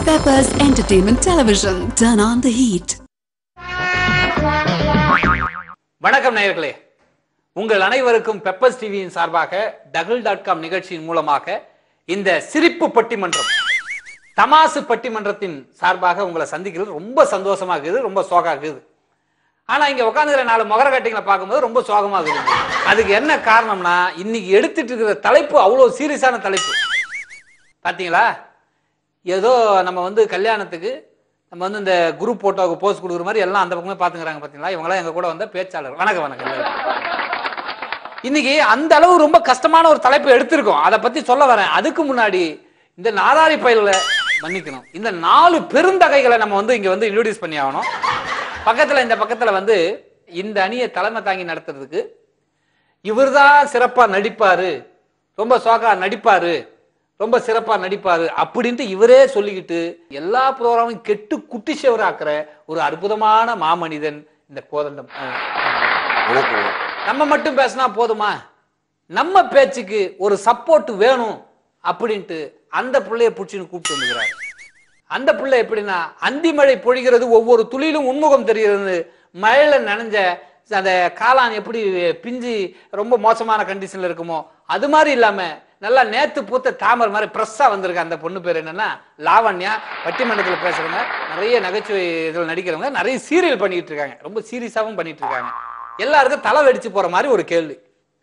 Peppers Entertainment Television. Turn on the heat. வணக்கம் நேயர்களே உங்கள் அனைவருக்கும் பெப்பர்ஸ் டிவியின் சார்பாக டகுல் டாட் காம் நிகழ்ச்சியின் மூலமாக இந்த சிரிப்பு பட்டிமன்றம் தமாசு பட்டிமன்றத்தின் சார்பாக உங்களை சந்திக்கிறது ரொம்ப சந்தோஷமா இருக்குது ரொம்ப சோகா இருக்குது ஆனா இங்க உட்காந்துக்கிற நாலு முகர கட்டிங்களை பார்க்கும்போது ரொம்ப சோகமா இருக்குது அதுக்கு என்ன காரணம்னா இன்னைக்கு எடுத்துட்டு இருக்கிற தலைப்பு அவ்வளவு சீரியஸான தலைப்பு பாத்தீங்களா ஏதோ நம்ம வந்து கல்யாணத்துக்கு நம்ம வந்து இந்த குரூப் போட்டோவுக்கு போஸ்ட் கொடுக்குற மாதிரி எல்லாம் அந்த பக்கமே பார்த்துக்கிறாங்க பார்த்தீங்களா இவங்களாம் எங்க கூட வந்த பேச்சாளர் வணக்கம் வணக்கம் இன்னைக்கு அந்த அளவு ரொம்ப கஷ்டமான ஒரு தலைப்பு எடுத்திருக்கோம் அதை பத்தி சொல்ல வரேன் அதுக்கு முன்னாடி இந்த நாதாரி பயில மன்னிக்கணும் இந்த நாலு பெருந்தகைகளை நம்ம வந்து இங்க வந்து இன்ட்ரோடியூஸ் பண்ணி ஆகணும் பக்கத்துல இந்த பக்கத்துல வந்து இந்த அணியை தலைமை தாங்கி நடத்துறதுக்கு இவர்தான் சிறப்பா நடிப்பாரு ரொம்ப சோகா நடிப்பாரு ரொம்ப சிறப்பா நடிப்பாரு அப்படின்ட்டு இவரே சொல்லிக்கிட்டு எல்லா ப்ரோக்ராமும் கெட்டு குட்டி ஆக்குற ஒரு அற்புதமான மாமனிதன் இந்த கோதண்டம் அஹ், வணக்கம் நம்ம மட்டும் பேசினா போதுமா நம்ம பேச்சுக்கு ஒரு சப்போர்ட் வேணும் அப்படின்ட்டு அந்த பிள்ளைய புடிச்சுன்னு கூப்பிட்டு வந்துக்கிறாரு அந்த பிள்ளை எப்படின்னா அந்தி மழை பொழிகிறது ஒவ்வொரு துளியிலும் உன்முகம் தெரிகிறது மழையில நனைஞ்ச அந்த காளான் எப்படி பிஞ்சு ரொம்ப மோசமான கண்டிஷன்ல இருக்குமோ அது மாதிரி இல்லாம நல்லா நேத்து பூத்த தாமரை மாதிரி பிரஸ்ஸா வந்திருக்கு அந்த பொண்ணு பேர் என்னன்னா லாவண்யா பட்டிமன்றத்துல பேசுறவங்க நிறைய நகைச்சுவை இதில் நடிக்கிறவங்க நிறைய சீரியல் பண்ணிட்டு இருக்காங்க ரொம்ப சீரியஸாவும் பண்ணிட்டு இருக்காங்க எல்லாருக்கும் தலை வெடிச்சு போற மாதிரி ஒரு கேள்வி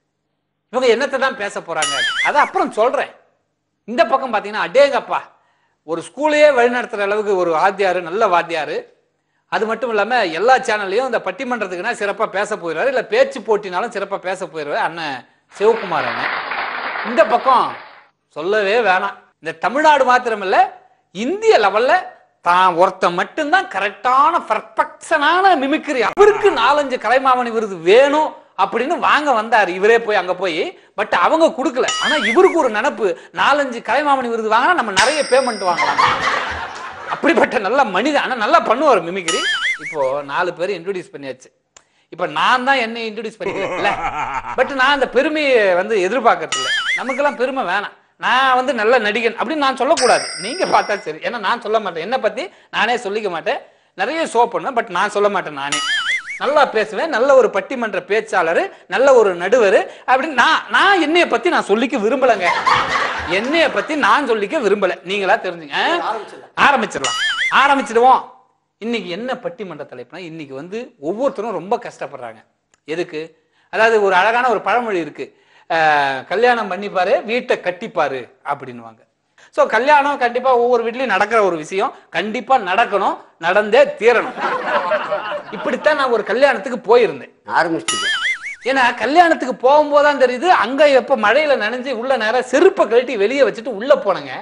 இவங்க என்னத்தை தான் பேச போறாங்க அதை அப்புறம் சொல்றேன் இந்த பக்கம் பாத்தீங்கன்னா அடேங்கப்பா ஒரு ஸ்கூலையே வழிநடத்துற அளவுக்கு ஒரு வாத்தியாரு நல்ல வாத்தியாரு அது மட்டும் இல்லாம எல்லா சேனல்லையும் இந்த பட்டிமன்றத்துக்குன்னா சிறப்பா பேச போயிடுவாரு இல்ல பேச்சு போட்டினாலும் சிறப்பா பேச போயிடுவாரு அண்ணன் சிவகுமார் அண்ணன் இந்த பக்கம் சொல்லவே வேணாம் இந்த தமிழ்நாடு மாத்திரமில்ல இந்திய லெவல்ல தான் ஒருத்தன் மட்டும்தான் கரெக்டான பர்ஃபெக்ஷனான மிமிக்ரி அவருக்கு நாலஞ்சு கலைமாமணி விருது வேணும் அப்படின்னு வாங்க வந்தாரு இவரே போய் அங்க போய் பட் அவங்க கொடுக்கல ஆனா இவருக்கு ஒரு நினப்பு நாலஞ்சு கலைமாமணி விருது வாங்கினா நம்ம நிறைய பேமெண்ட் வாங்கலாம் அப்படிப்பட்ட நல்ல மனிதன் ஆனா நல்லா பண்ணுவார் மிமிக்ரி இப்போ நாலு பேர் இன்ட்ரோடியூஸ் பண்ணியாச்சு இப்ப நான் தான் என்னை இன்ட்ரோடியூஸ் பண்ணிக்கல பட் நான் அந்த பெருமையை வந்து எதிர்பார்க்கறது இல்ல நமக்கெல்லாம் பெருமை வேணாம் நான் வந்து நல்ல நடிகன் அப்படின்னு நான் சொல்லக்கூடாது நீங்க பார்த்தா சரி ஏன்னா நான் சொல்ல மாட்டேன் என்னை பத்தி நானே சொல்லிக்க மாட்டேன் நிறைய ஷோ பண்ணுவேன் பட் நான் சொல்ல மாட்டேன் நானே நல்லா பேசுவேன் நல்ல ஒரு பட்டிமன்ற பேச்சாளர் நல்ல ஒரு நடுவர் அப்படின்னு நான் நான் என்னைய பத்தி நான் சொல்லிக்க விரும்பலங்க என்னைய பத்தி நான் சொல்லிக்க விரும்பல நீங்களா தெரிஞ்சுங்க ஆ? ஆரம்பிச்சிடலாம் ஆரம்பிச்சிடுவோம் இன்னைக்கு என்ன பட்டிமன்ற தலைப்புனா இன்னைக்கு வந்து ஒவ்வொருத்தரும் ரொம்ப கஷ்டப்படுறாங்க எதுக்கு அதாவது ஒரு அழகான ஒரு பழமொழி இருக்கு அஹ், கல்யாணம் பண்ணிப்பாரு வீட்டை கட்டிப்பாரு அப்படின்னுவாங்க சோ கல்யாணம் கண்டிப்பா ஒவ்வொரு வீட்லயும் நடக்கிற ஒரு விஷயம் கண்டிப்பா நடக்கணும் நடந்தே தீரணும் இப்படித்தான் நான் ஒரு கல்யாணத்துக்கு போயிருந்தேன் ஆரம்பிச்சிட்டீங்க ஏன்னா கல்யாணத்துக்கு போகும்போதுதான் தெரியுது அங்க எப்ப மழையில நனைஞ்சு உள்ள நேரம் செருப்பை கழட்டி வெளியே வச்சுட்டு உள்ள போனேங்க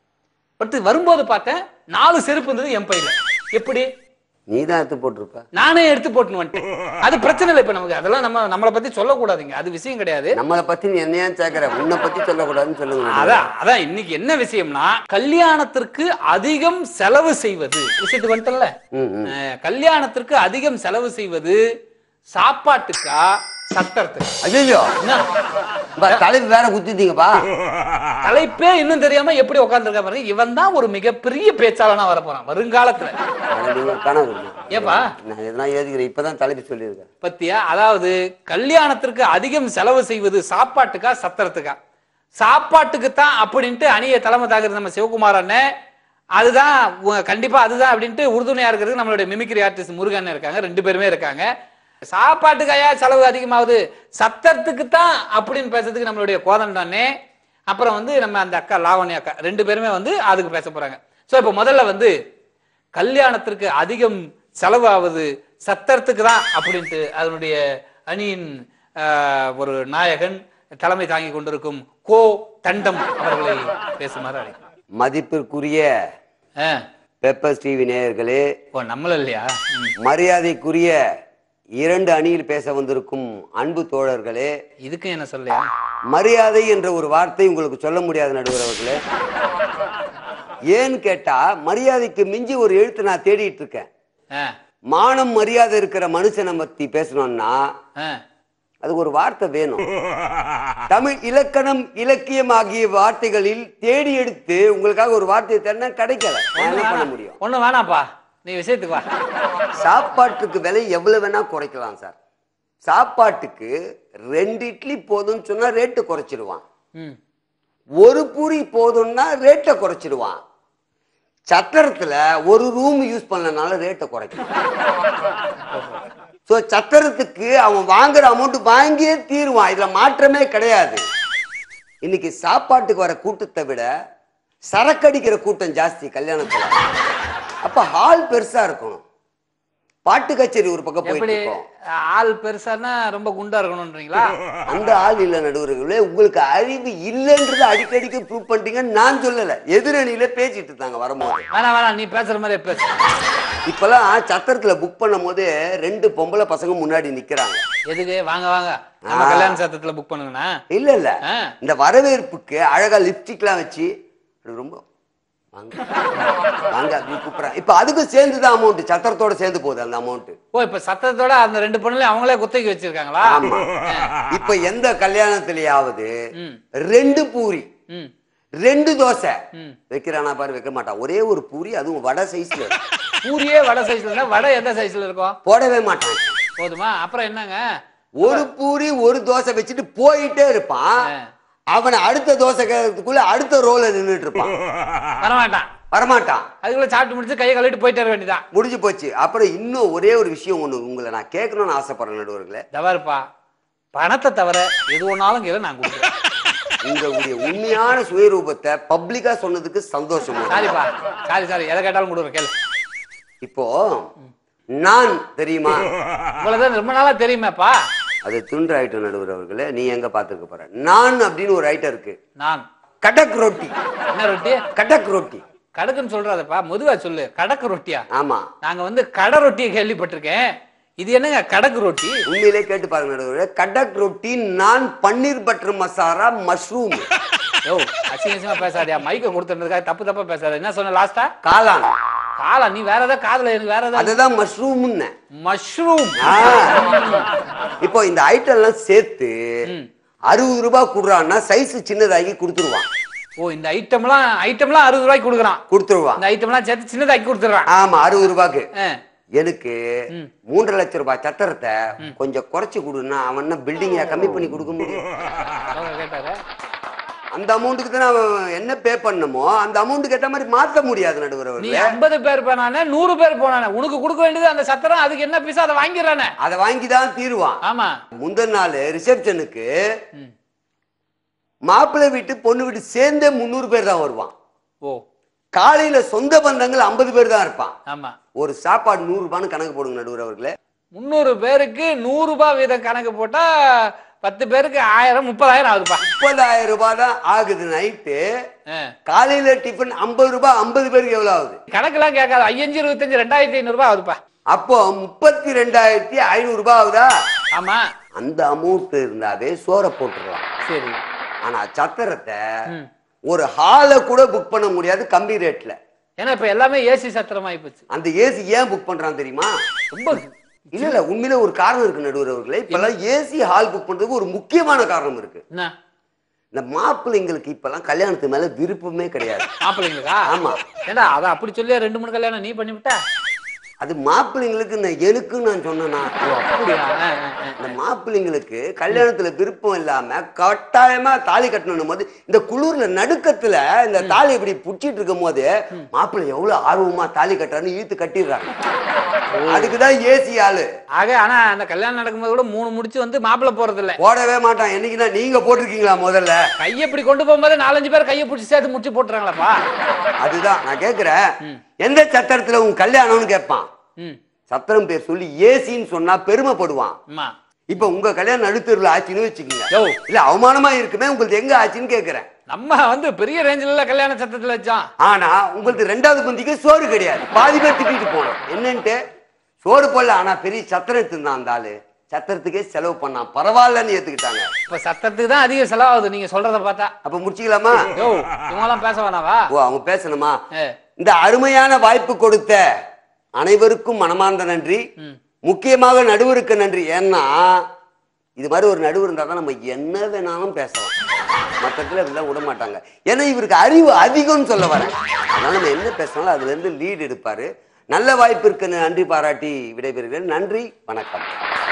பட் வரும்போது பார்த்தேன் நாலு செருப்பு இருந்தது என் பையில எப்படி நீ தான் எடுத்து போட்டிருப்ப நானே எடுத்து போட்டுன்னு வந்துட்டேன் அது பிரச்சனை இல்லை இப்ப நமக்கு அதெல்லாம் நம்ம நம்மளை பத்தி சொல்லக்கூடாதுங்க அது விஷயம் கிடையாது நம்மளை பத்தி நீ என்னையா சேர்க்கிற உன்னை பத்தி சொல்லக்கூடாதுன்னு சொல்லுங்க அதான் அதான் இன்னைக்கு என்ன விஷயம்னா கல்யாணத்திற்கு அதிகம் செலவு செய்வது விஷயத்துக்கு வந்துட்டல ம், ம். அஹ், கல்யாணத்திற்கு அதிகம் செலவு செய்வது சாப்பாட்டுக்கா சத்தறதுக்கு ஐயோ என்ன? தலைப்பு வேற குத்திட்டீங்கப்பா தலைப்பே இன்னும் தெரியாம எப்படி உட்கார்ந்துருக்க பாருங்க இவன் தான் ஒரு மிகப்பெரிய பேச்சாளனா வர போறான் வருங்காலத்துல அட நீங்க கனவு ஏப்பா? நான் எதனா எழுதிக்கிறேன் இப்பதான் தலைப்பு சொல்லியிருக்கேன் பத்தியா அதாவது கல்யாணத்திற்கு அதிகம் செலவு செய்வது சாப்பாட்டுக்கா சத்திரத்துக்கா சாப்பாட்டுக்கு தான் அப்படின்ட்டு அணியை தலைமை தாக்குறது நம்ம சிவகுமார் அண்ணன் அதுதான் உ- கண்டிப்பா அதுதான் அப்படின்ட்டு உறுதுணையா இருக்கிறது நம்மளுடைய மிமிக்ரி ஆர்டிஸ்ட் முருகன் இருக்காங்க ரெண்டு பேருமே இருக்காங்க சாப்பாட்டுக்காயா செலவு அதிகமாகுது சத்தத்துக்கு தான் அப்படின்னு பேசுறதுக்கு நம்மளுடைய கோதம் தானே அப்புறம் வந்து நம்ம அந்த அக்கா லாவண்யா அக்கா ரெண்டு பேருமே வந்து அதுக்கு பேச போறாங்க சோ இப்போ முதல்ல வந்து கல்யாணத்திற்கு அதிகம் செலவாவது சத்தறதுக்கு தான் அப்படின்ட்டு அதனுடைய அணியின் ஆஹ், ஒரு நாயகன் தலைமை தாங்கி கொண்டிருக்கும் கோ தண்டம் அவர்களை பேசுமாறு அழைக்கிறேன் மதிப்பிற்குரிய ஆ, பெப்பர்ஸ் டிவி நேயர்களே ஓ நம்மள இல்லையா ம். மரியாதைக்குரிய இரண்டு அணியில் பேச வந்திருக்கும் அன்பு தோழர்களே இதுக்கும் என்ன சொல்லையா மரியாதை என்ற ஒரு வார்த்தை உங்களுக்கு சொல்ல முடியாத நடுவர் அவர்களே ஏன்னு கேட்டா மரியாதைக்கு மிஞ்சி ஒரு எழுத்து நான் தேடிட்டு இருக்கேன் ஆ, மானம் மரியாதை இருக்கிற மனுஷனை பத்தி பேசணும்னா ஆ, அதுக்கு ஒரு வார்த்தை வேணும் தமிழ் இலக்கணம் இலக்கியம் ஆகிய வார்த்தைகளில் தேடி எடுத்து உங்களுக்காக ஒரு வார்த்தையை தேடினா கிடைக்கல நான் என்ன பண்ண முடியும் ஒண்ணு வேணாப்பா நீ விஷயத்துக்கு வா சாப்பாட்டுக்கு விலை எவ்வளவு வேணா குறைக்கலாம் சார் சாப்பாட்டுக்கு ரெண்டு இட்லி போதும்னு சொன்னா ரேட்டு குறைச்சிடுவான் ம் ஒரு பூரி போதும்னா ரேட்டை குறைச்சிடுவான் சத்திரத்துல ஒரு ரூம் யூஸ் பண்ணனால ரேட்டை குறைக்கும் ஸோ சத்திரத்துக்கு அவன் வாங்குற அமௌண்ட் வாங்கியே தீருவான் இதுல மாற்றமே கிடையாது இன்னைக்கு சாப்பாட்டுக்கு வர கூட்டத்தை விட சரக்கடிக்கிற கூட்டம் ஜாஸ்தி கல்யாணத்துல அப்ப ஹால் பெருசா இருக்கணும் பாட்டு கச்சேரி ஒரு பக்கம் போயிட்டு எப்படி இருக்கோம் ஆள் பெருசானா ரொம்ப குண்டா இருக்கணும்ன்றீங்களா அந்த ஆள் இல்ல நடுவர்களே உங்களுக்கு அறிவு இல்லைன்றத அடிக்கடிக்கு ப்ரூவ் பண்ணிட்டீங்க நான் சொல்லல எதிரணியில பேசிட்டு இருந்தாங்க வரும்போது வேணாம் வேணாம் நீ பேசுற மாதிரி பேசு இப்பெல்லாம் சத்திரத்துல புக் பண்ணும் போது ரெண்டு பொம்பளை பசங்க முன்னாடி நிக்கிறாங்க எதுக்கு வாங்க வாங்க நம்ம கல்யாண சத்தத்துல புக் பண்ணுங்கண்ணா இல்ல இல்ல ஆ. இந்த வரவேற்புக்கு அழகா லிப்ஸ்டிக்லாம் வச்சு அது ரொம்ப வாங்க வாங்க அப்படின்னு கூப்பிடுறாங்க இப்ப அதுக்கும் சேர்ந்து தான் அமௌண்ட் சத்திரத்தோட சேர்ந்து போகுது அந்த அமௌண்ட் ஓ இப்ப சத்தத்தோட அந்த ரெண்டு பொண்ணுலயும் அவங்களே குத்தகை வச்சிருக்காங்களா ஆமா இப்ப எந்த கல்யாணத்திலேயாவது ம். ரெண்டு பூரி ம் ரெண்டு தோசை ம். வைக்கிறானா பாரு வைக்க மாட்டான் ஒரே ஒரு பூரி அதுவும் வடை சைஸ்ல இருக்கும். பூரியே வடை சைஸ்ல இருந்தா வடை எந்த சைஸ்ல இருக்கும் போடவே மாட்டான் போதுமா அப்புறம் என்னங்க ஒரு பூரி ஒரு தோசை வச்சுட்டு போயிட்டே இருப்பான் ஆ. அவனை அடுத்த தோசை கேட்கறதுக்குள்ள அடுத்த ரோல நின்னுட்டு இருப்பான் வரமாட்டான் வரமாட்டான் அதுக்குள்ள சாப்பிட்டு முடிச்சு கையை கழுவிட்டு போயிட்டு வர வேண்டியதான் முடிஞ்சு போச்சு அப்புறம் இன்னும் ஒரே ஒரு விஷயம் ஒண்ணு உங்களை நான் கேட்கணும்னு ஆசைப்படுறேன் நடுவர்களே தவறுப்பா பணத்தை தவிர எது ஒன்னாலும் கேளு நான் கொடுக்குறேன் உங்களுடைய உண்மையான சுயரூபத்தை பப்ளிக்கா சொன்னதுக்கு சந்தோஷம் சாரிப்பா சாரி சாரி எதை கேட்டாலும் கொடுக்குறேன் கேளு இப்போ நான் தெரியுமா இவ்வளவுதான் ரொம்ப நாளா தெரியுமேப்பா அது துண்டு ஐட்டம் நடுவர் அவர்களே நீ எங்க பாத்துக்க போற நான் அப்படின்னு ஒரு ஐட்டம் இருக்கு நான் கடக் ரொட்டி என்ன ரொட்டி கடக் ரொட்டி கடுக்குன்னு சொல்றாதப்பா மெதுவா சொல்லு கடக்கு ரொட்டியா ஆமா நாங்க வந்து கடை ரொட்டியை கேள்விப்பட்டிருக்கேன் இது என்னங்க கடக்கு ரொட்டி உண்மையிலே கேட்டு பாருங்க நடுவர்களே கடக் ரொட்டி நான் பன்னீர் பட்டர் மசாலா மஷ்ரூம் யோ அசிங்க அசிங்கமா பேசாதியா மைக்க கொடுத்துருந்ததுக்காக தப்பு தப்பா பேசாத என்ன சொன்ன லாஸ்டா காளான் காலா நீ வேற ஏதாவது காதுல எனக்கு வேற ஏதாவது அதுதான் மஷ்ரூம்னு மஷ்ரூம் இப்போ இந்த ஐட்டம் எல்லாம் சேர்த்து அறுபது ரூபாய் குடுறான்னா சைஸ் சின்னதாகி கொடுத்துருவான் ஓ இந்த ஐட்டம்லாம் ஐட்டம்லாம் அறுபது ரூபாய்க்கு கொடுக்குறான் கொடுத்துருவான் இந்த ஐட்டம்லாம் சேர்த்து சின்னதாக்கி கொடுத்துறான் ஆமா அறுபது ரூபாய்க்கு ஆ. எனக்கு மூன்றரை லட்சம் ரூபாய் சத்திரத்தை கொஞ்சம் குறைச்சு கொடுன்னா அவன் என்ன பில்டிங்க கம்மி பண்ணி கொடுக்க முடியும் அவங்க கேட்டாரு அந்த அமௌண்ட்டுக்கு தான் அவன் என்ன பே பண்ணணுமோ அந்த அமௌண்ட்டுக்கு ஏற்ற மாதிரி மாத்த முடியாது நடுவர் நீ அவர்களே ஐம்பது பேர் போனானே நூறு பேர் போனானே உனக்கு கொடுக்க வேண்டியது அந்த சத்திரம் அதுக்கு என்ன பீஸ் அதை வாங்கிடுறானே அதை வாங்கி தான் தீருவான் ஆமா முந்தின நாள் ரிசப்ஷனுக்கு மாப்பிள்ளை வீட்டு பொண்ணு வீட்டு சேர்ந்தே முந்நூறு பேர் தான் வருவான் ஓ காலையில சொந்த பந்தங்கள் ஐம்பது பேர் தான் இருப்பான் ஆமா ஒரு சாப்பாடு நூறு ரூபான்னு கணக்கு போடுங்க நடுவர் அவர்களே முந்நூறு பேருக்கு நூறு ரூபாய் வீதம் கணக்கு போட்டா பத்து பேருக்கு ஆயிரம் முப்பதாயிரம் ஆகுதுப்பா முப்பதாயிரம் ரூபாய் தான் ஆகுது நைட்டு ஆ. காலையில டிஃபன் ஐம்பது ரூபாய் ஐம்பது பேருக்கு எவ்வளவு ஆகுது கணக்கெல்லாம் கேட்காது ஐயஞ்சு இருபத்தஞ்சு ரெண்டாயிரத்தி ஐநூறு ரூபாய் ஆகுதுப்பா அப்போ முப்பத்தி ரெண்டாயிரத்தி ஐநூறு ரூபாய் ஆகுதா ஆமா அந்த அமௌண்ட் இருந்தாவே சோற போட்டுடலாம் சரி ஆனா சத்திரத்தை ஒரு ஹாலை கூட புக் பண்ண முடியாது கம்மி ரேட்ல ஏன்னா இப்ப எல்லாமே ஏசி சத்திரம் ஆயிப்போச்சு அந்த ஏசி ஏன் புக் பண்றான் தெரியுமா ரொம்ப இல்ல இல்ல உண்மையில ஒரு காரணம் இருக்கு நடுவர் அவர்களே இப்பெல்லாம் ஏசி ஹால் புக் பண்றதுக்கு ஒரு முக்கியமான காரணம் இருக்கு என்ன இந்த மாப்பிள்ளைங்களுக்கு இப்பெல்லாம் கல்யாணத்து மேல விருப்பமே கிடையாது மாப்பிள்ளைங்களுக்கா ஆமா. ஏண்டா அதை அப்படி சொல்லி ரெண்டு மூணு கல்யாணம் நீ பண்ணிவிட்ட அது மாப்பிள்ளைங்களுக்கு நான் எனக்குன்னு நான் சொன்னேனா அப்படியா ஆ, ஆ, ஆ. இந்த மாப்பிள்ளைங்களுக்கு கல்யாணத்துல விருப்பம் இல்லாம கட்டாயமா தாலி கட்டணும் போது இந்த குளிர்ல நடுக்கத்துல இந்த தாலி இப்படி புடிச்சிட்டு இருக்கும் போது மாப்பிள்ளை எவ்வளவு ஆர்வமா தாலி கட்டுறான்னு இழுத்து கட்டிடுறாங்க அதுக்குதான் ஏசி ஆளு ஆக ஆனா அந்த கல்யாணம் நடக்கும்போது கூட மூணு முடிச்சு வந்து மாப்பிள்ளை போறது இல்ல போடவே மாட்டான் என்னைக்குன்னா நீங்க போட்டிருக்கீங்களா முதல்ல கையை இப்படி கொண்டு போகும்போது நாலஞ்சு பேர் கையை பிடிச்சி சேர்த்து முடிச்சு போட்டுறாங்களாப்பா அதுதான் நான் கேக்குறேன் எந்த சத்திரத்துல உன் கல்யாணம்னு கேட்பான் ம் சத்திரம் பேர் சொல்லி ஏசின்னு சொன்னா பெருமைப்படுவான் அம்மா இப்ப உங்க கல்யாணம் நடுத்தருல ஆச்சுன்னு வச்சுக்கோங்க யோ. இல்ல அவமானமா இருக்குமே உங்களுக்கு எங்க ஆச்சுன்னு கேக்குறேன் நம்ம வந்து பெரிய ரேஞ்சில கல்யாண சத்தத்துல வச்சோம் ஆனா உங்களுக்கு ரெண்டாவது பந்திக்கு சோறு கிடையாது பாதி பேர் திட்டிட்டு போனோம் என்னன்ட்டு சோறு போடல ஆனா பெரிய சத்திரம் எடுத்திருந்தான் அந்த ஆளு சத்திரத்துக்கே செலவு பண்ணான் பரவாயில்லன்னு ஏத்துக்கிட்டாங்க இப்ப சத்தத்துக்கு தான் அதிக செலவாகுது நீங்க சொல்றத பார்த்தா அப்ப முடிச்சுக்கலாமா யோ இவங்கெல்லாம் பேச வேணாவா ஓ அவங்க பேசணுமா ஏ. இந்த அருமையான வாய்ப்பு கொடுத்த அனைவருக்கும் மனமார்ந்த நன்றி முக்கியமாக நடுவருக்கு நன்றி ஏன்னா இது மாதிரி ஒரு நடுவர் இருந்தால் தான் நம்ம என்ன வேணாலும் பேசலாம் மற்ற இடத்துல இப்படிலாம் விட மாட்டாங்க ஏன்னா இவருக்கு அறிவு அதிகம்னு சொல்ல வரேன் அதனால நம்ம என்ன பேசினாலும் அதுல இருந்து லீடு எடுப்பாரு நல்ல வாய்ப்பிற்கு நன்றி பாராட்டி விடைபெறுகிறேன் நன்றி வணக்கம்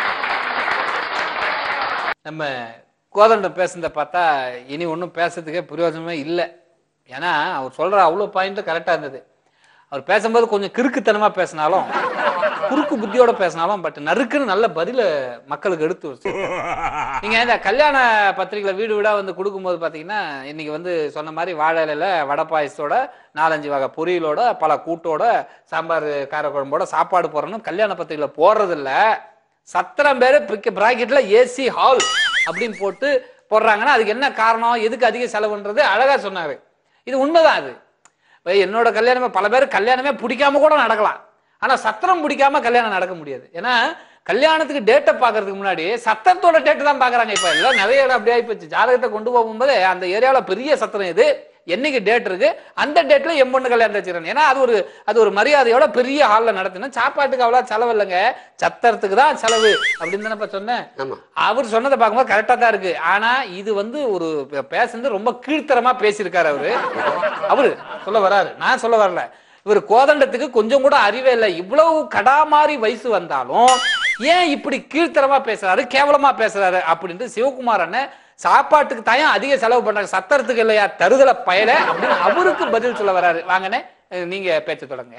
நம்ம கோதண்டம் பேசுனத பார்த்தா இனி ஒன்றும் பேசுறதுக்கே பிரயோஜனமே இல்லை ஏன்னா அவர் சொல்ற அவ்வளோ பாயிண்ட்டும் கரெக்டாக இருந்தது அவர் பேசும்போது கொஞ்சம் கிறுக்குத்தனமா பேசினாலும் குறுக்கு புத்தியோட பேசினாலும் பட் நறுக்குன்னு நல்ல பதில மக்களுக்கு எடுத்து வச்சு நீங்க இந்த கல்யாண பத்திரிகையில வீடு வீடா வந்து கொடுக்கும்போது பாத்தீங்கன்னா இன்னைக்கு வந்து சொன்ன மாதிரி வாழை இலையில வடை பாயசத்தோட நாலஞ்சு வகை பொரியலோட பல கூட்டோட சாம்பார் காரக்குழம்போட சாப்பாடு போறோம்னு கல்யாண பத்திரிகையில போடுறது இல்ல சத்திரம் பேரு பிராக்கெட்ல ஏசி ஹால் அப்படின்னு போட்டு போடுறாங்கன்னா அதுக்கு என்ன காரணம் எதுக்கு அதிக செலவுன்றது அழகா சொன்னாரு இது உண்மைதான் அது இப்ப என்னோட கல்யாணமே பல பேர் கல்யாணமே பிடிக்காம கூட நடக்கலாம் ஆனா சத்திரம் பிடிக்காம கல்யாணம் நடக்க முடியாது ஏன்னா கல்யாணத்துக்கு டேட்டை பார்க்கறதுக்கு முன்னாடி சத்திரத்தோட டேட்டு தான் பார்க்கறாங்க இப்ப எல்லாம் நிறைய இடம் அப்படி ஆயிப்போச்சு ஜாதகத்தை கொண்டு போகும்போது அந்த ஏரியாவில் பெரிய சத்திரம் எது என்னைக்கு டேட் இருக்கு அந்த டேட்ல என் பொண்ணு கல்யாணம் வச்சுக்கிறேன் ஏன்னா அது ஒரு அது ஒரு மரியாதையோட பெரிய ஹாலில் நடத்தணும் சாப்பாட்டுக்கு அவ்வளோ செலவு இல்லைங்க சத்திரத்துக்கு தான் செலவு அப்படின்னு தானே சொன்னேன் ஆமா அவர் சொன்னதை பார்க்கும்போது கரெக்டாக தான் இருக்கு ஆனா இது வந்து ஒரு பே- பேசுனது ரொம்ப கீழ்த்தரமா பேசியிருக்காரு அவரு அவரு சொல்ல வராரு நான் சொல்ல வரல இவர் கோதண்டத்துக்கு கொஞ்சம் கூட அறிவே இல்லை இவ்வளவு கடாமாரி வயசு வந்தாலும் ஏன் இப்படி கீழ்த்தரமா பேசுறாரு கேவலமா பேசுறாரு அப்படின்ட்டு சிவகுமார் அண்ணன் சாப்பாட்டுக்கு தாயம் அதிக செலவு பண்றாங்க சத்திரத்துக்கு இல்லையா தருதல பயல அப்படின்னு அவருக்கு பதில் சொல்ல வராரு வாங்கண்ணே அஹ் நீங்க பேச்சு தொடங்க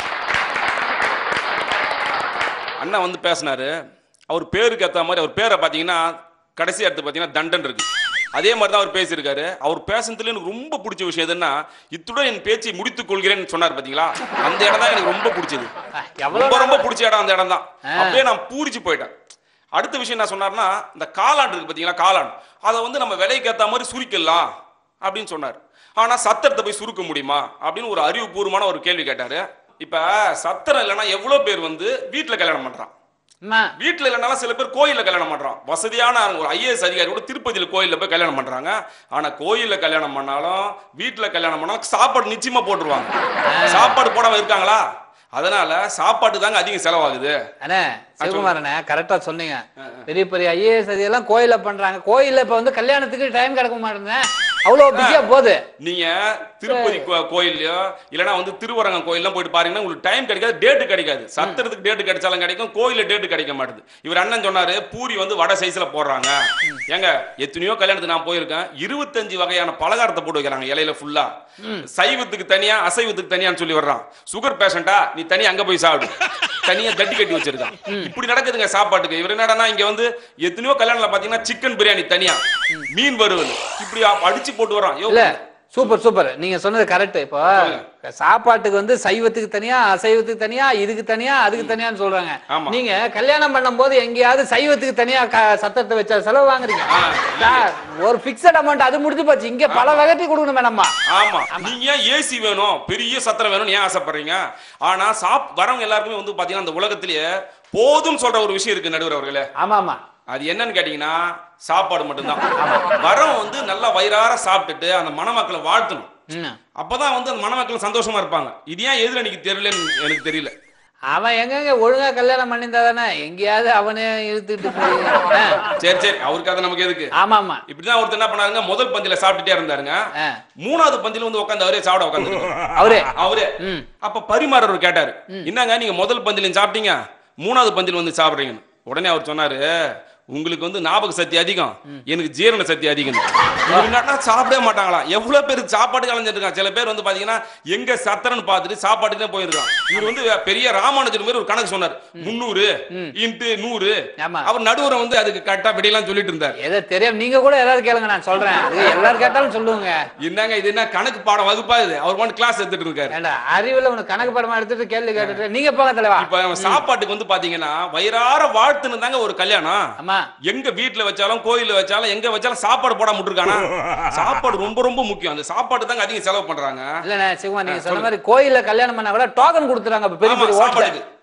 அண்ணா வந்து பேசினாரு அவர் பேருக்கு ஏற்ற மாதிரி அவர் பேரை பார்த்தீங்கன்னா கடைசி இடத்து பார்த்தீங்கன்னா தண்டன் இருக்கு அதே மாதிரி தான் அவர் பேசியிருக்காரு அவர் பேசுனதுல எனக்கு ரொம்ப பிடிச்ச விஷயம் எதுன்னா இத்துடன் என் பேச்சை முடித்துக் கொள்கிறேன்னு சொன்னார் பாத்தீங்களா அந்த இடம் தான் எனக்கு ரொம்ப பிடிச்சது அஹ் எவ்வளவு ரொம்ப ரொம்ப பிடிச்ச இடம் அந்த இடம் தான் அப்படியே நான் பூரிச்சு போயிட்டேன் அடுத்த விஷயம் என்ன சொன்னார்னா இந்த காளான் இருக்கு பாத்தீங்களா காளான் அதை வந்து நம்ம விலைக்கு ஏற்ற மாதிரி சுருக்கிடலாம் அப்படின்னு சொன்னார் ஆனா சத்திரத்தை போய் சுருக்க முடியுமா அப்படின்னு ஒரு அறிவுபூர்வமான ஒரு கேள்வி கேட்டாரு இப்ப சத்திரம் இல்லைன்னா எவ்வளவு பேர் வந்து வீட்டுல கல்யாணம் பண்றான் அம்மா, வீட்டுல இல்லைனாலும் சில பேர் கோயில்ல கல்யாணம் பண்றான் வசதியான ஒரு ஐஏஎஸ் அதிகாரி கூட திருப்பதியில கோயில்ல போய் கல்யாணம் பண்றாங்க ஆனா கோயில்ல கல்யாணம் பண்ணாலும் வீட்டுல கல்யாணம் பண்ணாலும் சாப்பாடு நிச்சயமா போட்டுருவாங்க சாப்பாடு போடாம இருக்காங்களா அதனால சாப்பாட்டு தாங்க அதிகம் செலவாகுது அண்ணே சிவகுமார் அண்ணே கரெக்டா சொன்னீங்க பெரிய பெரிய ஐஏஎஸ் அதெல்லாம் கோயில்ல பண்றாங்க கோயில்ல இப்ப வந்து கல்யாணத்துக்கு டைம் கிடைக்க மாட்டேங்குது அவ்வளவு பிஸியா போகுது நீங்க திருப்பதி கோ- கோயில்லயோ இல்லனா வந்து திருவரங்கம் கோயில்லாம் போயிட்டு பாருங்கன்னா உங்களுக்கு டைம் கிடைக்காது டேட் கிடைக்காது சத்திரத்துக்கு டேட் கிடைச்சாலும் கிடைக்கும் கோயில்ல டேட் கிடைக்க மாட்டுது இவர் அண்ணன் சொன்னாரு பூரி வந்து வடை சைஸ்ல போடுறாங்க ஏங்க எத்தனையோ கல்யாணத்துக்கு நான் போயிருக்கேன் இருபத்தஞ்சு வகையான பலகாரத்தை போட்டு வைக்கிறாங்க இலையில ஃபுல்லா சைவத்துக்கு தனியா அசைவத்துக்கு தனியான்னு சொல்லி வர்றான் சுகர் பேஷண்டா நீ தனியா அங்க போய் சாப்பிடு தனியா தட்டி கட்டி வச்சிருக்கான் இப்படி நடக்குதுங்க சாப்பாட்டுக்கு இவர் என்னடா இங்க வந்து எத்தனையோ கல்யாணம்ல பாத்தீங்கன்னா சிக்கன் பிரியாணி தனியா மீன் வறுவல் இப்படி அடிச்சு போட்டு வரான் யோ, இல்ல சூப்பர் சூப்பர் நீங்க சொன்னது கரெக்ட் இப்போ சாப்பாட்டுக்கு வந்து சைவத்துக்கு தனியா அசைவத்துக்கு தனியா இதுக்கு தனியா அதுக்கு தனியான்னு சொல்றாங்க ஆமா. நீங்க கல்யாணம் பண்ணும்போது எங்கேயாவது சைவத்துக்கு தனியா க- சத்தத்தை வச்சா செலவு வாங்குறீங்க சார், ஒரு பிக்சட் அமௌண்ட் அது முடிஞ்சு போச்சு இங்க பல வகைட்டி கொடுக்கணுமே நம்ம ஆமா நீங்க ஏன் ஏசி வேணும் பெரிய சத்திரம் வேணும்னு ஏன் ஆசைப்படுறீங்க ஆனா சாப் வரவங்க எல்லாருக்குமே வந்து பாத்தீங்கன்னா அந்த உலகத்திலேயே போதும் சொல்ற ஒரு விஷயம் இருக்கு நடுவர் அவர்களே ஆமா ஆமா அது என்னன்னு கேட்டீங்கன்னா சாப்பாடு மட்டும்தான் வரவன் வந்து நல்லா வயிறார சாப்பிட்டுட்டு அந்த மணமக்களை வாழ்த்தணும் ம். அப்பதான் வந்து அந்த மணமக்கள் சந்தோஷமா இருப்பாங்க இது ஏன் எதுல எனக்கு தெரியலன்னு எனக்கு தெரியல அவன் எங்கெங்க ஒழுங்கா கல்யாணம் பண்ணியிருந்தா தானே எங்கேயாவது அவனே இழுத்துட்டு போய் ஆ, சரி சரி அவருக்கு அது நமக்கு எதுக்கு ஆமா ஆமா இப்படிதான் ஒருத்தர் என்ன பண்ணாருங்க முதல் பந்தியில சாப்பிட்டுட்டே இருந்தாருங்க ஆ, மூணாவது பந்தியில வந்து உட்காந்து அவரே சாப்பிட உட்காந்து அவரே அவரே ம். அப்ப பரிமாறவர் கேட்டாரு என்னங்க நீங்க முதல் பந்தில சாப்பிட்டீங்க மூணாவது பந்தில வந்து சாப்பிடுறீங்கன்னு உடனே அவர் சொன்னாரு உங்களுக்கு வந்து ஞாபக சக்தி அதிகம் எனக்கு ஜீரண சக்தி அதிகம் இவரு என்னன்னா சாப்பிடவே மாட்டாங்களாம் எவ்வளவு பேர் சாப்பாடு கலைஞ்சிட்டு இருக்காங்க சில பேர் வந்து பாத்தீங்கன்னா எங்க சத்திரன்னு பார்த்துட்டு சாப்பாட்டுக்கே போயிருக்கான் இவர் வந்து பெரிய ராமானுஜர் மாதிரி ஒரு கணக்கு சொன்னார் முந்நூறு இன்ட்டு நூறு ஆமா. அவர் நடுவரை வந்து அதுக்கு கரெக்டா விடையெல்லாம் சொல்லிட்டு இருந்தார் ஏதோ தெரியும் நீங்க கூட ஏதாவது கேளுங்க நான் சொல்றேன் அது எல்லாரும் கேட்டாலும் சொல்லுங்க என்னங்க இது என்ன கணக்கு பாடம் வகுப்பா இது அவர் வந்து கிளாஸ் எடுத்துட்டு இருக்காரு ஏண்டா அறிவுல உனக்கு கணக்கு படமா எடுத்துட்டு கேள்வி கேட்டுட்டு நீங்க போங்க தலைவா இப்ப நம்ம சாப்பாட்டுக்கு வந்து பாத்தீங்கன்னா வயிறார வாழ்த்துன்னு தாங்க ஒரு கல்யாணம் ஆமா எங்க வீட்ல வச்சாலும் கோயில்ல வச்சாலும் எங்க வச்சாலும் சாப்பாடு போடாம விட்டுருக்கானா சாப்பாடு ரொம்ப ரொம்ப முக்கியம் அந்த சாப்பாடு தாங்க அதிகம் செலவு பண்றாங்க இல்லண்ணே சிவகுமார் நீங்க சொன்ன மாதிரி கோயில்ல கல்யாணம் பண்ணா கூட டோக்கன் கொடுத்துறாங்க இப்ப பெரிய ஆமா, பெரிய ஹோட்டல் சாப்பாட்டுக்கு.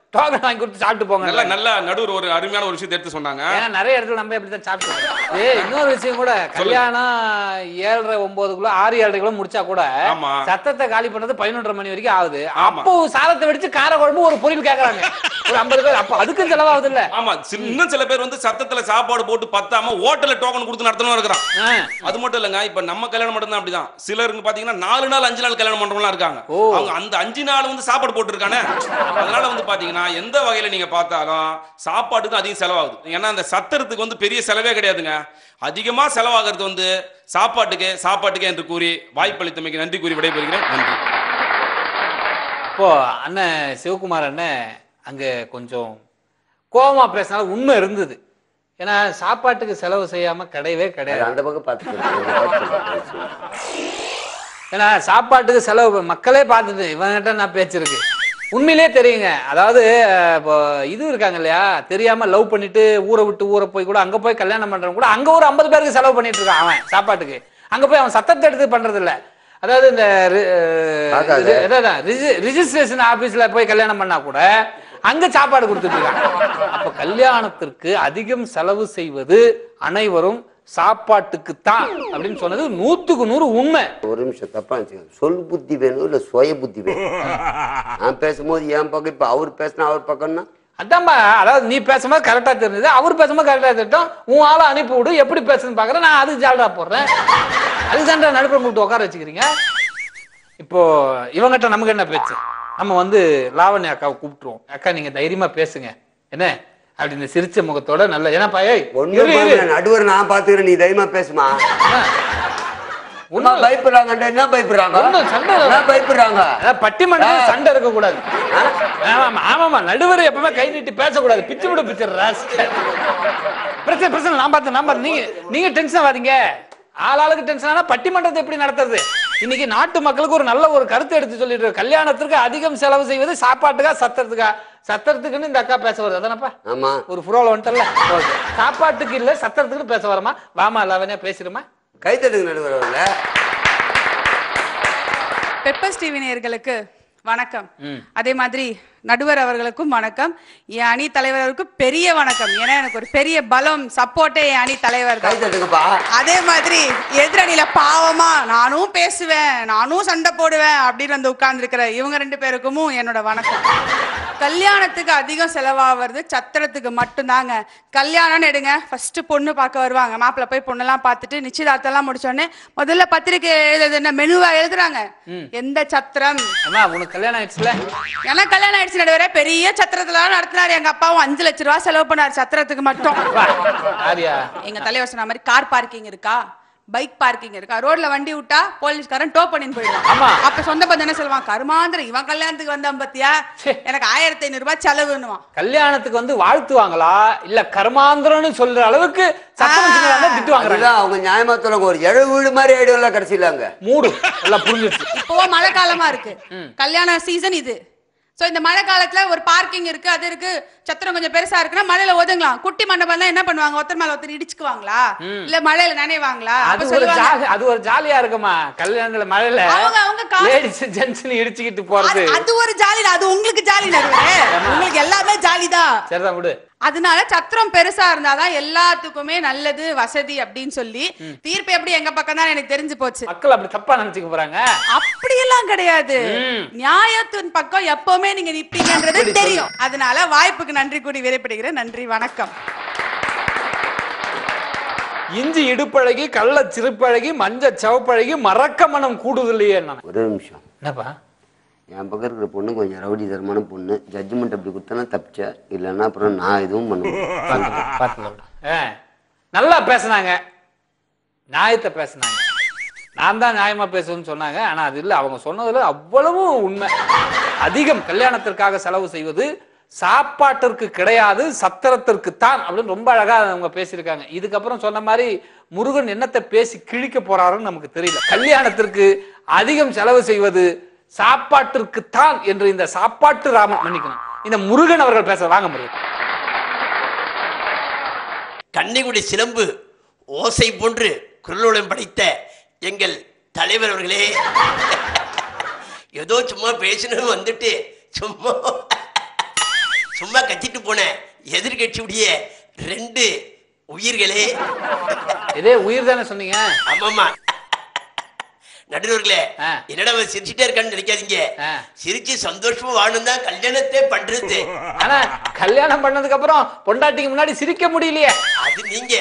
டோக்கன் வாங்கி கொடுத்து சாப்பிட்டு போங்க நல்ல நல்ல நடுவர் ஒரு அருமையான ஒரு விஷயத்தை எடுத்து சொன்னாங்க ஏன்னா நிறைய இடத்துல நம்ம எப்படி தான் சாப்பிட்டு ஏ இன்னொரு விஷயம் கூட கல்யாணம் ஏழரை ஒன்பதுக்குள்ள ஆறு ஏழரைக்குள்ள முடிச்சா கூட ஆமா. சத்தத்தை காலி பண்றது பதினொன்றரை மணி வரைக்கும் ஆகுது ஆமா. அப்போ சாதத்தை வெடிச்சு கார குழம்பு ஒரு பொரியல் கேக்குறாங்க ஒரு ஐம்பது பேர் அப்போ அதுக்கும் செலவாகுது இல்ல ஆமா சி- இன்னும் சில பேர் வந்து சத்தத்துல சாப்பாடு போட்டு பத்தாம ஹோட்டல்ல டோக்கன் கொடுத்து நடத்தணும் இருக்கிறான் அது மட்டும் இல்லங்க இப்ப நம்ம கல்யாணம் மட்டும் தான் அப்படிதான் சிலருக்கு பாத்தீங்கன்னா நாலு நாள் அஞ்சு நாள் கல்யாணம் பண்றவங்களா இருக்காங்க ஓ. அவங்க அந்த அஞ்சு நாள் வந்து சாப்பாடு போட்டுருக்கானே அதனால வந்து பாத்தீங்கன்னா எந்த வகையில நீங்க பார்த்தாலும் சாப்பாட்டுக்கு அதிகம் செலவாகுது ஏன்னா அந்த சத்திரத்துக்கு வந்து பெரிய செலவே கிடையாதுங்க அதிகமா செலவாகிறது வந்து சாப்பாட்டுக்கு சாப்பாட்டுக்கு என்று கூறி வாய்ப்பளித்தமைக்கு நன்றி கூறி விடைபெறுகிறேன் நன்றி இப்போ அண்ணன் சிவகுமார் அண்ணன் அங்க கொஞ்சம் கோவமா பேசினாலும் உண்மை இருந்தது ஏன்னா சாப்பாட்டுக்கு செலவு செய்யாம கிடையவே அது கிடையாது அந்த பக்கம் பார்த்துக்கிறேன் ஏன்னா சாப்பாட்டுக்கு செலவு மக்களே பார்த்துட்டு இவன்கிட்ட நான் பேச்சிருக்கு உண்மையிலே தெரியுங்க அதாவது அஹ், இப்போ இது இருக்காங்க இல்லையா தெரியாம லவ் பண்ணிட்டு ஊரை விட்டு ஊரை போய் கூட அங்க போய் கல்யாணம் பண்றவங்க கூட அங்க ஒரு ஐம்பது பேருக்கு செலவு பண்ணிட்டு இருக்கான் அவன் சாப்பாட்டுக்கு அங்க போய் அவன் சத்தத்தை எடுத்து பண்றது இல்ல அதாவது இந்த பார்க்காத. ரிஜிஸ்ட்ரேஷன் ஆபீஸ்ல போய் கல்யாணம் பண்ணா கூட அங்க சாப்பாடு கொடுத்துட்டு இருக்காங்க அப்ப கல்யாணத்திற்கு அதிகம் செலவு செய்வது அனைவரும் சாப்பாட்டுக்கு தான் அப்படின்னு சொன்னது நூத்துக்கு நூறு உண்மை ஒரு நிமிஷம் தப்பா நினைச்சுக்கோங்க. சொல் புத்தி வேணும் இல்ல சுய புத்தி வேணும் நான் பேசும்போது என் பக்கம் இப்ப அவர் பேசினா அவர் பக்கம்னா அதான்பா அதாவது நீ பேசும்போது கரெக்டா தெரிஞ்சது அவர் பேசும்போது கரெக்டா தெரியும் உன் ஆளை அனுப்பி விடு எப்படி பேசுன்னு பாக்குறேன் நான் அதுக்கு ஜால்ரா போடுறேன் அதுக்கு தான் நடுப்புற கூப்பிட்டு உட்கார வச்சுக்கிறீங்க இப்போ இவங்கிட்ட நமக்கு என்ன பேச்சு நம்ம வந்து லாவண்யா அக்காவை கூப்பிட்டுருவோம் அக்கா நீங்க தைரியமா பேசுங்க என்ன அப்படின்னு சிரிச்ச முகத்தோட நல்ல ஏன்னாப்பா ஏய் ஒண்ணும் இரு, இரு. நடுவர் நான் பாத்துக்கிறேன் நீ தைரியமா பேசுமா உன்ன பயப்படுறாங்க என்ன பயப்படுறாங்க ஒண்ணும் சண்டை இல்ல. என்ன பயப்படுறாங்க அதான் பட்டிமன்றத்துல சண்டை இருக்க கூடாது ஆமாமா ஆமாமா நடுவர் எப்பவுமே கை நீட்டி பேசக்கூடாது பிச்சு விட பிச்சு ராஸ்கல். பிரச்சனை பிரச்சனை நான் பார்த்தேன் நான் பார்த்தேன் நீங்க நீங்க டென்ஷன் ஆகாதீங்க ஆளாளுக்கு டென்ஷன் ஆனா பட்டிமன்றத்தை எப்படி நடத்துறது இன்னைக்கு நாட்டு மக்களுக்கு ஒரு நல்ல ஒரு கருத்து எடுத்து சொல்லிட்டு இருக்கு. கல்யாணத்திற்கு அதிகம் செலவு செய்வது சாப்பாட்டுக்கா சத்திரத்துக்கா சத்திரத்துக்குன்னு இந்த அக்கா பேச வருது அதானப்பா ஆமா ஒரு புரோல வந்துட்டல Okay. சாப்பாட்டுக்கு இல்ல சத்திரத்துக்கு பேச வரமா வாமா லவனே பேசிடுமா கை தட்டுங்க நடுவர் அவர்ல பெப்பர்ஸ் டிவி நேயர்களுக்கு வணக்கம் ம். அதே மாதிரி நடுவர் அவர்களுக்கும் வணக்கம் என் அணி தலைவருக்கும் பெரிய வணக்கம் ஏன்னா எனக்கு ஒரு பெரிய பலம் சப்போர்ட்டே என் அணி தலைவர் கை தான் தட்டுங்கப்பா அதே மாதிரி எதிரணியில பாவமா நானும் பேசுவேன் நானும் சண்டை போடுவேன் அப்படின்னு வந்து உட்கார்ந்துருக்கிற இவங்க ரெண்டு பேருக்கும் என்னோட வணக்கம் கல்யாணத்துக்கு அதிகம் செலவாகிறது சத்திரத்துக்கு மட்டும்தாங்க கல்யாணம்னு எடுங்க ஃபர்ஸ்ட் பொண்ணு பார்க்க வருவாங்க மாப்பிள்ளை போய் பொண்ணெல்லாம் பார்த்துட்டு நிச்சயதார்த்தம் எல்லாம் முடிச்சோடனே முதல்ல பத்திரிக்கை எழுதுறது என்ன மெனுவா எழுதுறாங்க எந்த சத்திரம் அம்மா உனக்கு கல்யாணம் ஆயிடுச்சுல எனக்கு கல்யாணம் ஆயிடுச்சு நடுவரே பெரிய சத்திரத்துல நடத்தினாரு எங்க அப்பாவும் அஞ்சு லட்ச ரூபா செலவு பண்ணாரு சத்திரத்துக்கு மட்டும் வா, ஆரியா எங்க தலைவர் சொன்ன மாதிரி கார் பார்க்கிங் இருக்கா பைக் பார்க்கிங் இருக்கா ரோட்ல வண்டி விட்டா போலீஸ்காரன் டோ பண்ணின்னு போயிடுவான் ஆமா. அப்ப சொந்த பந்தம் என்ன சொல்லுவான் கருமாந்திரம் இவன் கல்யாணத்துக்கு வந்தான் பாத்தியா ச்சே. எனக்கு ஆயிரத்தி ஐநூறு ரூபாய் செலவுன்னுவான் கல்யாணத்துக்கு வந்து வாழ்த்துவாங்களா இல்ல கர்மாந்திரம்னு சொல்ற அளவுக்கு சத்தம் வச்சுக்கிறாங்க திட்டு வாங்குறாங்க அதுதான் அவங்க நியாயமா சொல்லுங்க ஒரு எழு வீடு மாதிரி ஆயிடும்ல கடைசியில அங்க மூடு எல்லாம் புரிஞ்சிருச்சு இப்போ மழை காலமா இருக்கு கல்யாண சீசன் இது சோ இந்த மழை காலத்துல ஒரு பார்க்கிங் இருக்கு அது இருக்கு சத்திரம் கொஞ்சம் பெருசா இருக்குன்னா மழையில ஒதுங்கலாம் குட்டி மண்டபம் என்ன பண்ணுவாங்க ஒருத்தர் மேல ஒருத்தர் இடிச்சுக்குவாங்களா இல்ல மழையில நனைவாங்களா அப்ப அது ஒரு சொல்லுவாங்க ஜாலி அது ஒரு ஜாலியா இருக்குமா கல்யாணத்துல மழையில அவங்க அவங்க காசு லேடிஸ் ஜென்ட்ஸ் இடிச்சுக்கிட்டு போறது அது- அது ஒரு ஜாலி அது உங்களுக்கு ஜாலி நடுவே உங்களுக்கு எல்லாமே ஜாலி தான் சரிதான் விடு அதனால சத்திரம் பெருசா இருந்தாதான் எல்லாத்துக்குமே நல்லது வசதி அப்படின்னு சொல்லி தீர்ப்பு எப்படி எங்க பக்கம் தான் எனக்கு தெரிஞ்சு போச்சு மக்கள் அப்படி தப்பா நினைச்சுக்க போறாங்க அப்படியெல்லாம் கிடையாது ம். நியாயத்தின் பக்கம் எப்பவுமே நீங்க நிப்பீங்கன்றது தெரியும் அதனால வாய்ப்புக்கு நன்றி கூடி விரைப்படுகிறேன் நன்றி வணக்கம் இஞ்சி இடுப்பழகி கள்ள சிறுப்பழகி மஞ்ச சிவப்பழகி மறக்க மனம் கூடுதலையே நான் ஒரே நிமிஷம் என்னப்பா என் பக்கம் இருக்கிற பொண்ணு கொஞ்சம் ரவுடி தரமான பொண்ணு ஜட்ஜ்மெண்ட் அப்படி கொடுத்தனா தப்பிச்ச இல்லைன்னா அப்புறம் நான் எதுவும் பண்ணுவேன் பார்த்துக்கலாம் ஏ நல்லா பேசுனாங்க நியாயத்தை பேசுனாங்க நான் தான் நியாயமா பேசுவேன்னு சொன்னாங்க ஆனா அது இல்ல அவங்க சொன்னதுல அவ்வளவு உண்மை அதிகம் கல்யாணத்திற்காக செலவு செய்வது சாப்பாட்டிற்கு கிடையாது சத்திரத்திற்கு தான் அப்படின்னு ரொம்ப அழகா அவங்க பேசியிருக்காங்க இதுக்கப்புறம் சொன்ன மாதிரி முருகன் என்னத்தை பேசி கிழிக்க போறாருன்னு நமக்கு தெரியல கல்யாணத்திற்கு அதிகம் செலவு செய்வது சாப்பாட்டிற்கு தான் என்று இந்த சாப்பாட்டு ராமன் மன்னிக்கணும் இந்த முருகன் அவர்கள் பேச வாங்க முருகன் கன்னிகுடி சிலம்பு ஓசை போன்று குரலுடன் படைத்த எங்கள் தலைவர் அவர்களே ஏதோ சும்மா பேசணும்னு வந்துட்டு சும்மா சும்மா கத்திட்டு போனேன் எதிர்கட்சியுடைய ரெண்டு உயிர்களே இதே உயிர் தானே சொன்னீங்க ஆமாமா நடுவர்களே ஆ. என்னடா அவன் சிரிச்சுட்டே இருக்கான்னு நினைக்காதீங்க ஆ. சிரிச்சு சந்தோஷமா வாழணும் தான் கல்யாணத்தை பண்றது ஆனா கல்யாணம் பண்ணதுக்கு அப்புறம் பொண்டாட்டிக்கு முன்னாடி சிரிக்க முடியலையே அது நீங்க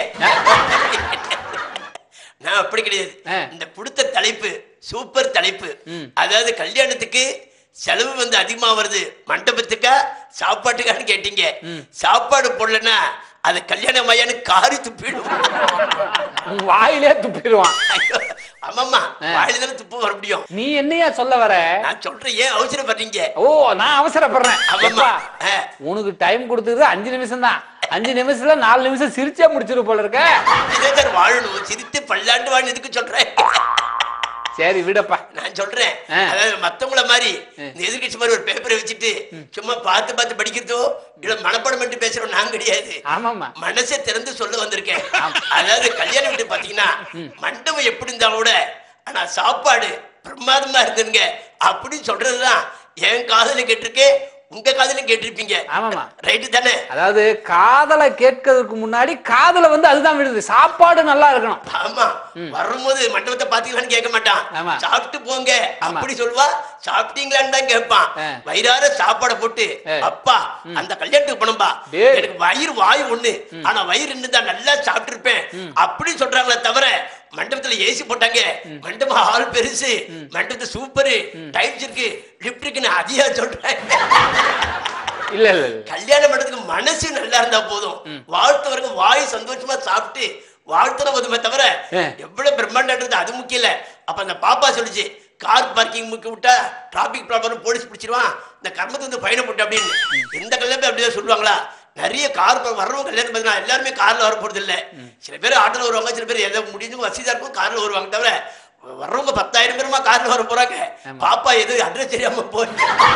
நான் அப்படி கிடையாது ஆ. இந்த கொடுத்த தலைப்பு சூப்பர் தலைப்பு அதாவது கல்யாணத்துக்கு செலவு வந்து அதிகமா வருது மண்டபத்துக்கா சாப்பாட்டுக்கான்னு கேட்டீங்க சாப்பாடு போடலன்னா அது கல்யாண மையான்னு காரி துப்பிடும் உன் வாயிலே துப்பிடுவான் ஐயோ, ஆமாம்மா வாயில தானே துப்பு வர முடியும் நீ என்னையா சொல்ல வர நான் சொல்றேன் ஏன் அவசரப்படுறீங்க ஓ நான் அவசரப்படுறேன் ஆமாம்மா. எப்பா, ஆ. உனக்கு டைம் கொடுத்தது அஞ்சு நிமிஷம் தான் அஞ்சு நிமிஷத்துல நாலு நிமிஷம் சிரிச்சே முடிச்சிரு போல இருக்க இதை சார் வாழணும் சிரித்து பல்லாண்டு வாழணும் எதுக்கு சொல்றேன் சரி விடப்பா நான் சொல்றேன் ஆ. அதாவது மத்தவங்கள மாதிரி இந்த எதிர்கட்சி மாதிரி ஒரு பேப்பரை வச்சுட்டு சும்மா பார்த்து பார்த்து படிக்கிறதோ இல்ல மனப்பாடம் பண்ணிட்டு பேசுறோம் நான் கிடையாது ஆமாம்மா மனசை திறந்து சொல்ல வந்திருக்கேன் அதாவது கல்யாணம் வீட்டு பாத்தீங்கன்னா மண்டபம் எப்படி இருந்தா கூட ஆனா சாப்பாடு பிரமாதமா இருக்குங்க அப்படின்னு சொல்றதுதான் என் காதல கேட்டிருக்கேன் உங்க காதலும் கேட்டிருப்பீங்க ஆமாம்மா. ரைட்டு தானே அதாவது காதலை கேட்கறதுக்கு முன்னாடி காதல வந்து அதுதான் விடுது சாப்பாடு நல்லா இருக்கணும் ஆமா வரும்போது மண்டபத்தை பாத்தீங்களான்னு கேட்க மாட்டான் ஆமா. சாப்பிட்டு போங்க ஆமா. அப்படி சொல்வா சாப்பிட்டீங்களான்னு தான் கேட்பான் ஆ. வயிறார சாப்பாடை போட்டு ஆ. அப்பா அந்த கல்யாணத்துக்கு போனோம்பா டேய். எனக்கு வயிறு வாய் ஒண்ணு ஆனா வயிறு இருந்தா நல்லா சாப்பிட்டு இருப்பேன் அப்படி சொல்றாங்களே தவிர மண்டபத்துல ஏசி போட்டாங்க மண்டபம் ஹால் பெருசு மண்டபத்து சூப்பரு டைல்ஸ் இருக்கு லிப்ட் இருக்குன்னு அதிகா சொல்றேன் இல்ல இல்ல இல்ல கல்யாண மண்டபத்துக்கு மனசு நல்லா இருந்தா போதும் வாழ்த்தவருக்கு வாய் சந்தோஷமா சாப்பிட்டு வாழ்த்துற போதுமே தவிர ஆ. எவ்வளவு பிரம்மாண்டன்றது அது முக்கியம் இல்ல அப்ப அந்த பாப்பா சொல்லுச்சு கார் பார்க்கிங் முக்கி விட்டா டிராபிக் ப்ராப்ளம் போலீஸ் பிடிச்சிருவான் இந்த கர்மத்துக்கு வந்து ஃபைனை போட்டு அப்படின்னு எந்த கல்யாணம் அப்படிதான் சொல்லுவாங்களா நிறைய கார் வர்றவங்க கல்யாணம் பார்த்தீங்கன்னா எல்லாருமே கார்ல வர போறது இல்ல சில பேர் ஆட்டோல வருவாங்க சில பேர் எதை முடிஞ்சு வசதியா இருக்கும் கார்ல வருவாங்க தவிர வர்றவங்க பத்தாயிரம் பேருமா கார்ல வர போறாங்க பாப்பா எது அட்ரஸ் தெரியாம போய்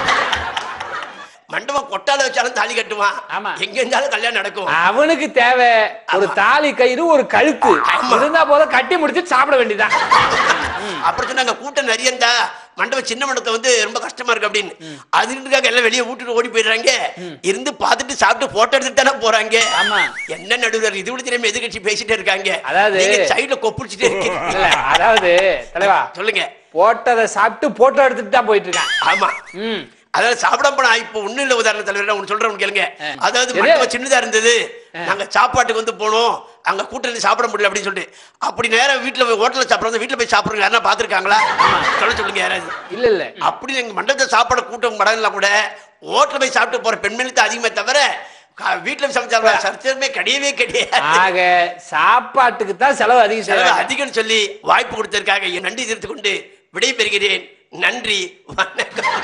மண்டபம் கொட்டால வச்சாலும் தாலி கட்டுவான் ஆமா. எங்க இருந்தாலும் கல்யாணம் நடக்கும் அவனுக்கு தேவை ஒரு தாலி கயிறு ஒரு கழுத்து ஆமா. இருந்தா போதும் கட்டி முடிச்சு சாப்பிட வேண்டியதான் அப்புறம் சொன்னாங்க கூட்டம் நிறைய இருந்தா மண்டபம் சின்ன மண்டபத்தை வந்து ரொம்ப கஷ்டமா இருக்கு அப்படின்னு அதுக்காக எல்லாம் வெளியே விட்டுட்டு ஓடி போயிடுறாங்க இருந்து பார்த்துட்டு சாப்பிட்டு போட்டோ எடுத்துட்டு தானே போறாங்க ஆமா. என்ன நடுவர் இது கூட தெரியாம எதிர்கட்சி பேசிட்டே இருக்காங்க அதாவது- சைடுல கொப்பிடிச்சிட்டே இல்ல இருக்கீங்க அதாவது தலைவா சொல்லுங்க போட்டதை சாப்பிட்டு போட்டோ எடுத்துட்டு தான் போயிட்டு இருக்கான் ஆமா ம் அதாவது சாப்பிடாம போனா இப்ப ஒண்ணு இல்ல உதாரண தலைவர் ஒண்ணு சொல்றேன் கேளுங்க அதாவது எது? மண்டபம் சின்னதா இருந்தது நாங்க சாப்பாட்டுக்கு வந்து போனோம் அங்க கூட்டத்தில் சாப்பிட முடியல அப்படின்னு சொல்லிட்டு அப்படி நேரம் வீட்டுல போய் ஹோட்டல்ல சாப்பிடுறது வீட்டுல போய் சாப்பிடுங்க யாரா பாத்துருக்காங்களா சொல்ல சொல்லுங்க யாராவது இல்ல இல்ல அப்படி எங்க மண்டபத்தை சாப்பாடு கூட்டம் மடங்கலாம் கூட ஹோட்டல் போய் சாப்பிட்டு போற பெண்மணி தான் அதிகமே தவிர க- வீட்டுல போய் சமைச்சா சர்ச்சமே கிடையவே கிடையாது ஆக சாப்பாட்டுக்கு தான் செலவு அதிகம் செலவு செய்யறாங்க அதிகம் சொல்லி வாய்ப்பு கொடுத்ததற்காக என் நன்றி தெரிவித்துக் கொண்டு விடைபெறுகிறேன் நன்றி வணக்கம்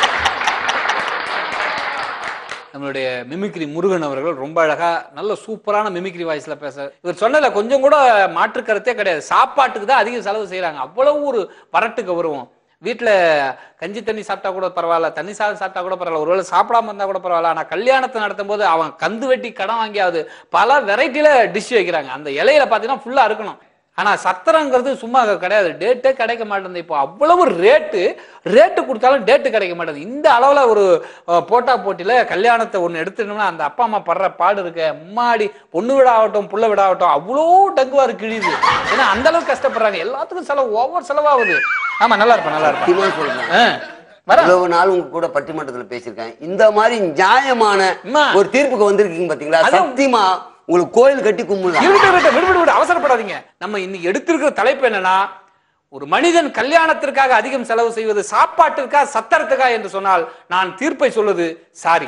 நம்மளுடைய மிமிக்ரி முருகன் அவர்கள் ரொம்ப அழகா நல்ல சூப்பரான மிமிக்ரி வாய்ஸ்ல பேச இவர் சொன்னதுல கொஞ்சம் கூட மாற்று கருத்தே கிடையாது சாப்பாட்டுக்கு தான் அதிகம் செலவு செய்யறாங்க அவ்வளவு ஒரு வரட்டு கௌரவம் வீட்டுல கஞ்சி தண்ணி சாப்பிட்டா கூட பரவாயில்ல தண்ணி சாதம் சாப்பிட்டா கூட பரவாயில்ல ஒருவேளை சாப்பிடாம இருந்தா கூட பரவாயில்ல ஆனா கல்யாணத்தை நடத்தும் போது அவன் கந்து வெட்டி கடன் வாங்கியாவது பல வெரைட்டில டிஷ் வைக்கிறாங்க அந்த இலையில பாத்தீங்கன்னா ஃபுல்லா இருக்கணும் ஆனா சத்திரங்கிறது சும்மா கிடையாது டேட்டே கிடைக்க மாட்டேங்குது இப்போ அவ்வளவு ரேட்டு ரேட்டு கொடுத்தாலும் டேட்டு கிடைக்க மாட்டேங்குது இந்த அளவுல ஒரு அஹ், போட்டா போட்டியில கல்யாணத்தை ஒண்ணு எடுத்துட்டோம்னா அந்த அப்பா அம்மா படுற பாடு இருக்க அம்மாடி பொண்ணு விட ஆகட்டும் புள்ள விட ஆகட்டும் அவ்வளோ டங்குவாரு கிழியுது ஏன்னா அந்த அளவுக்கு கஷ்டப்படுறாங்க எல்லாத்துக்கும் செலவு ஒவ்வொரு செலவாகுது ஆமா நல்லா இருப்பேன் நல்லா இருப்பேன் சத்தியமா சொல்றேன் ஆ, வரேன் இவ்வளவு நாள் உங்க கூட பட்டிமன்றத்துல பேசியிருக்கேன் இந்த மாதிரி நியாயமான அம்மா. ஒரு தீர்ப்புக்கு வந்திருக்கீங்க பாத்தீங்களா அதான் சத்தியமா உங்களுக்கு கோயில் கட்டி கும்பிடலாம் இருட்டு இருட்டு விடு விடு விடு அவசரப்படாதீங்க நம்ம இன்னைக்கு எடுத்திருக்கிற தலைப்பு என்னன்னா ஒரு மனிதன் கல்யாணத்திற்காக அதிகம் செலவு செய்வது சாப்பாட்டிற்கா சத்தரத்துக்கா என்று சொன்னால் நான் தீர்ப்பை சொல்வது சாரி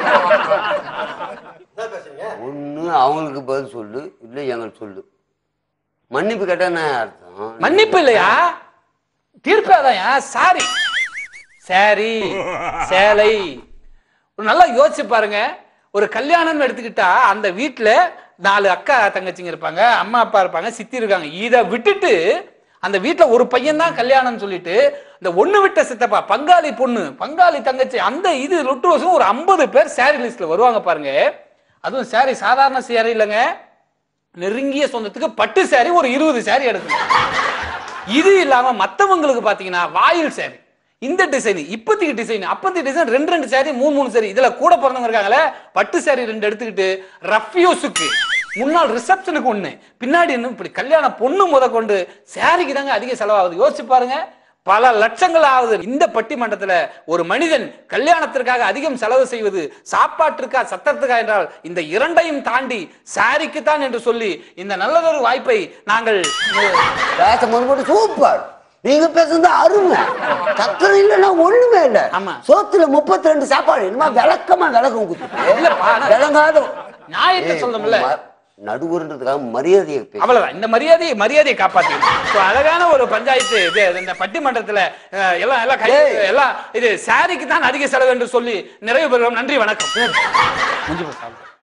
ஒண்ணு அவங்களுக்கு பதில் சொல்லு இல்ல எங்களுக்கு சொல்லு மன்னிப்பு கேட்டா என்ன அர்த்தம் மன்னிப்பு இல்லையா தீர்ப்பு அதான்யா சாரி சாரி சேலை ஒரு நல்லா யோசிச்சு பாருங்க ஒரு கல்யாணம்னு எடுத்துக்கிட்டா அந்த வீட்டுல நாலு அக்கா தங்கச்சிங்க இருப்பாங்க அம்மா அப்பா இருப்பாங்க சித்தி இருக்காங்க இத விட்டுட்டு அந்த வீட்டுல ஒரு பையன் தான் கல்யாணம்னு சொல்லிட்டு இந்த ஒண்ணு விட்ட சித்தப்பா பங்காளி பொண்ணு பங்காளி தங்கச்சி அந்த இது லொட்டு வருஷம் ஒரு ஐம்பது பேர் சாரி லிஸ்ட்ல வருவாங்க பாருங்க அதுவும் சாரி சாதாரண சாரி இல்லைங்க நெருங்கிய சொந்தத்துக்கு பட்டு சாரி ஒரு இருபது சாரி எடுக்கணும் இது இல்லாம மத்தவங்களுக்கு பாத்தீங்கன்னா வாயில் சாரி இந்த டிசைன் இப்போதைக்கு டிசைன் அப்போதைக்கு டிசைன் ரெண்டு ரெண்டு சாரி மூணு மூணு சாரி இதுல கூட பிறந்தவங்க இருக்காங்களே பட்டு சாரி ரெண்டு எடுத்துக்கிட்டு ரஃப்யூஸுக்கு முன்னாள் ரிசப்ஷனுக்கு ஒண்ணு பின்னாடி இன்னும் இப்படி கல்யாண பொண்ணு முத கொண்டு சாரிக்கு தாங்க அதிக செலவாகுது யோசிச்சு பாருங்க பல லட்சங்கள் ஆகுது இந்த பட்டிமன்றத்துல ஒரு மனிதன் கல்யாணத்திற்காக அதிகம் செலவு செய்வது சாப்பாட்டிற்கா சத்தத்துக்கா என்றால் இந்த இரண்டையும் தாண்டி சாரிக்கு தான் என்று சொல்லி இந்த நல்லதொரு வாய்ப்பை நாங்கள் பேசும்போது மட்டும் சூப்பர் நீங்க பேசுறது அருமை சக்கரை இல்லைன்னா ஒண்ணுமே இல்ல ஆமா. சோத்துல முப்பத்தி ரெண்டு சாப்பாடு என்னமா விளக்கமா விளக்கம் இல்லப்பா, குத்து விளங்காத நியாயத்தை சொல்லணும்ல நடுவர்ன்றதுக்காக மரியாதையை பேசு. அவ்வளவுதான் இந்த மரியாதையை மரியாதையை காப்பாத்தி அழகான ஒரு பஞ்சாயத்து இது இந்த பட்டிமன்றத்துல அஹ், எல்லாம் எல்லாம் கை ஏய். எல்லாம் இது சாரிக்கு தான் அதிக செலவு என்று சொல்லி நிறைவு பெறுகிறோம் நன்றி வணக்கம் முடிஞ்சு போச்சு.